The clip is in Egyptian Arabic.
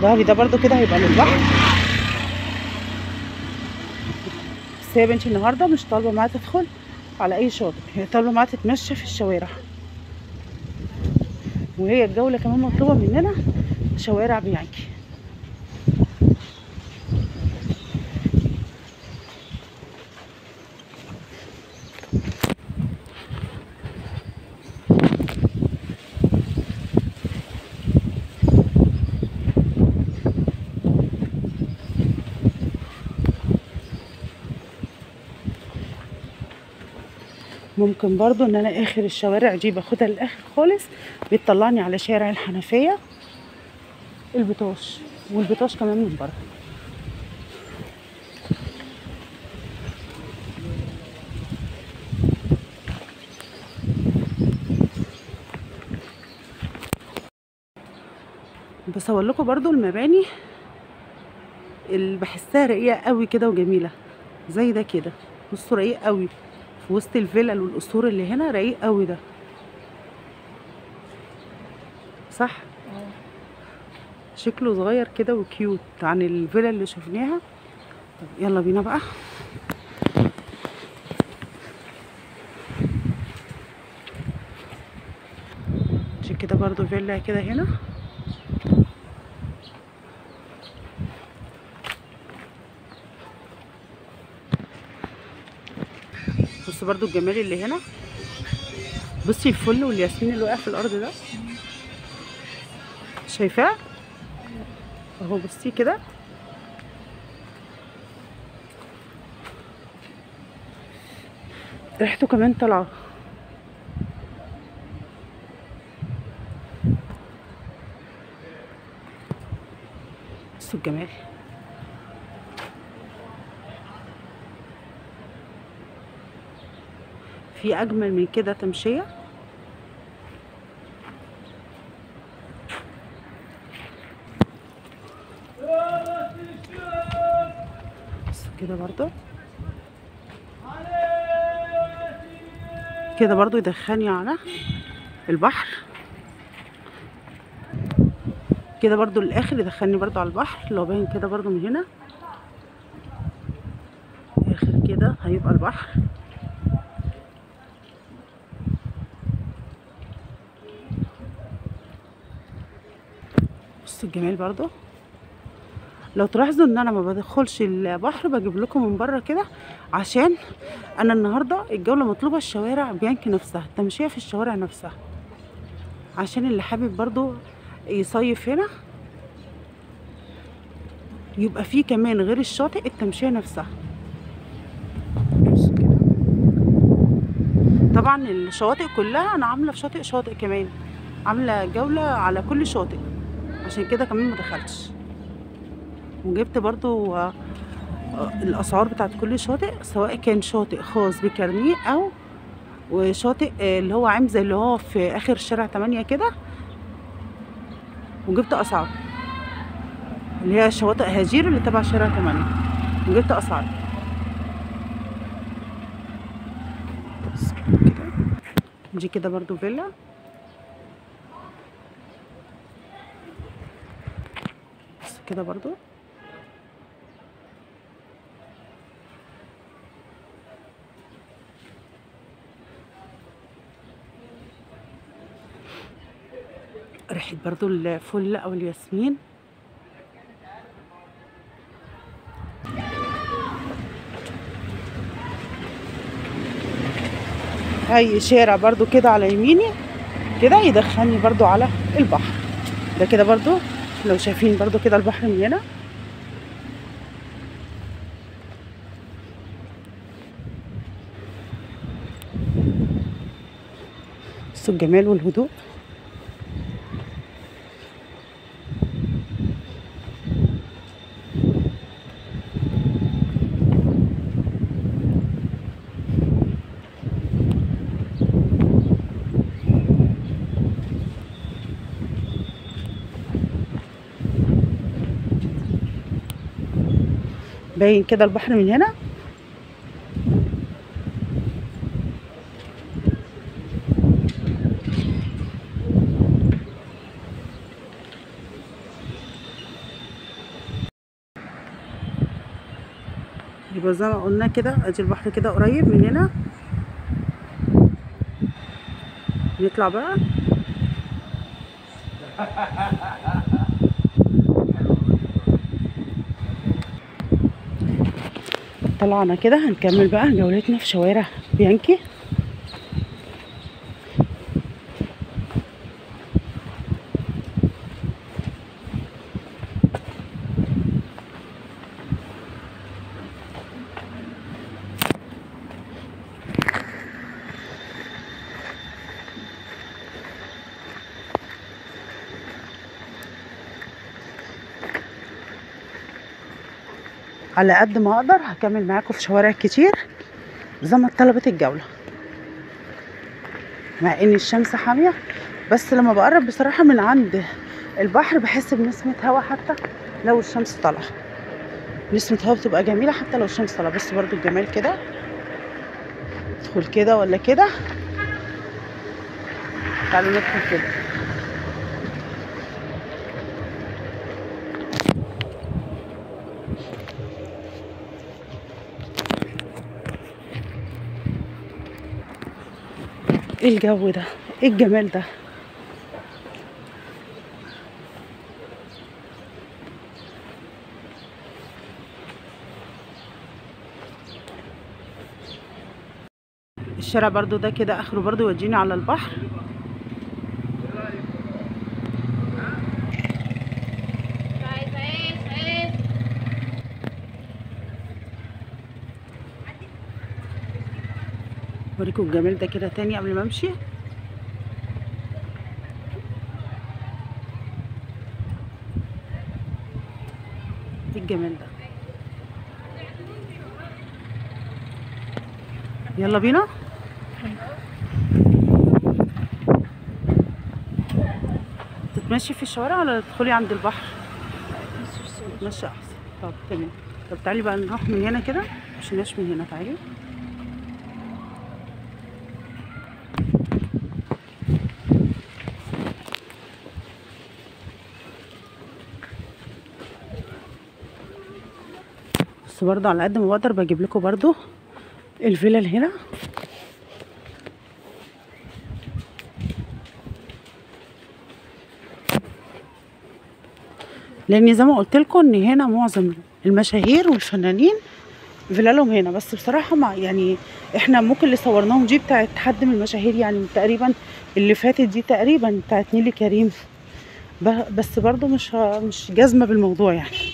الذهبي ده برضو كده هيبقى للبحر بس هي بنتي النهارده مش طالبه معاها تدخل على اي شاطئ هي طالبه معاها تتمشى في الشوارع وهي الجوله كمان مطلوبه مننا شوارع بيانكي ممكن برضو ان انا اخر الشوارع دي باخدها للاخر خالص بتطلعني على شارع الحنفية البطاش والبطاش كمان من بره بصور لكم برضو المباني اللي بحسها رقيقة قوي كده وجميلة زي ده كده بصوا رقيق قوي في وسط الفلل والقصور اللي هنا رقيق قوي ده صح شكله صغير كده وكيوت عن الفيلا اللي شفناها طب يلا بينا بقى دي كده برضو فيلا كده هنا بص برضو الجمال اللي هنا بصي الفل والياسمين اللي واقع في الارض ده شايفاه اهو بصي كده ريحته كمان طالعه بصوا الجمال في اجمل من كده تمشيه بص كده برضو كده برضو يدخلني على البحر كده برضو الاخر يدخلني برضو على البحر لو باين كده برضو من هنا اخر كده هيبقى البحر بصوا الجمال برضو لو تلاحظوا ان انا ما بدخلش البحر بجيب لكم من بره كده عشان انا النهارده الجوله مطلوبه الشوارع بيانكي نفسها التمشيه في الشوارع نفسها عشان اللي حابب برضو يصيف هنا يبقى فيه كمان غير الشاطئ التمشيه نفسها بصوا كده. طبعا الشواطئ كلها انا عامله في شاطئ شاطئ كمان عامله جوله على كل شاطئ عشان كده كمان ما دخلتش وجبت برضو آه، آه، الاسعار بتاعت كل شاطئ سواء كان شاطئ خاص بكارنيه او وشاطئ آه، اللي هو عام زي اللي هو في اخر شارع 8 كده وجبت اسعار اللي هي شواطئ هجير اللي تبع شارع 8 وجبت اسعار بس كده دي كده برضو فيلا بس كده برضو ريحة برضو الفل او الياسمين هاي شارع برضو كده على يميني كده يدخلني برضو على البحر ده كده برضو لو شايفين برضو كده البحر من هنا بصوا الجمال والهدوء باين كده البحر من هنا يبقى زي ما قلنا كده ادي البحر كده قريب مننا نطلع بقى طلعنا كده هنكمل بقى جولتنا في شوارع بيانكي على قد ما اقدر هكمل معاكم في شوارع كتير زي ما طلبت الجولة مع ان الشمس حامية بس لما بقرب بصراحة من عند البحر بحس بنسمة هوا حتى لو الشمس طالعة نسمة هوا بتبقى جميلة حتى لو الشمس طالعة بس برضو الجمال كده ندخل كده ولا كده تعالوا ندخل كده ايه الجو ده ايه الجمال ده الشارع برضو ده كده اخره برضو يوديني على البحر اوريكم الجمال ده كده تاني قبل ما امشي ايه الجمال ده يلا بينا تتمشي في الشوارع ولا تدخلي عند البحر تتمشي احسن طب تمام طب تعالي بقى نروح من هنا كده مش نمشي من هنا تعالي بس برضه على قد ما بقدر بجيب لكم برضه الفيلل هنا لان زي ما قلت لكم ان هنا معظم المشاهير والفنانين فيلالهم هنا بس بصراحه ما يعني احنا ممكن اللي صورناهم دي بتاعت حد من المشاهير يعني تقريبا اللي فاتت دي تقريبا بتاعت نيلي كريم ب- بس برضو مش مش جازمه بالموضوع يعني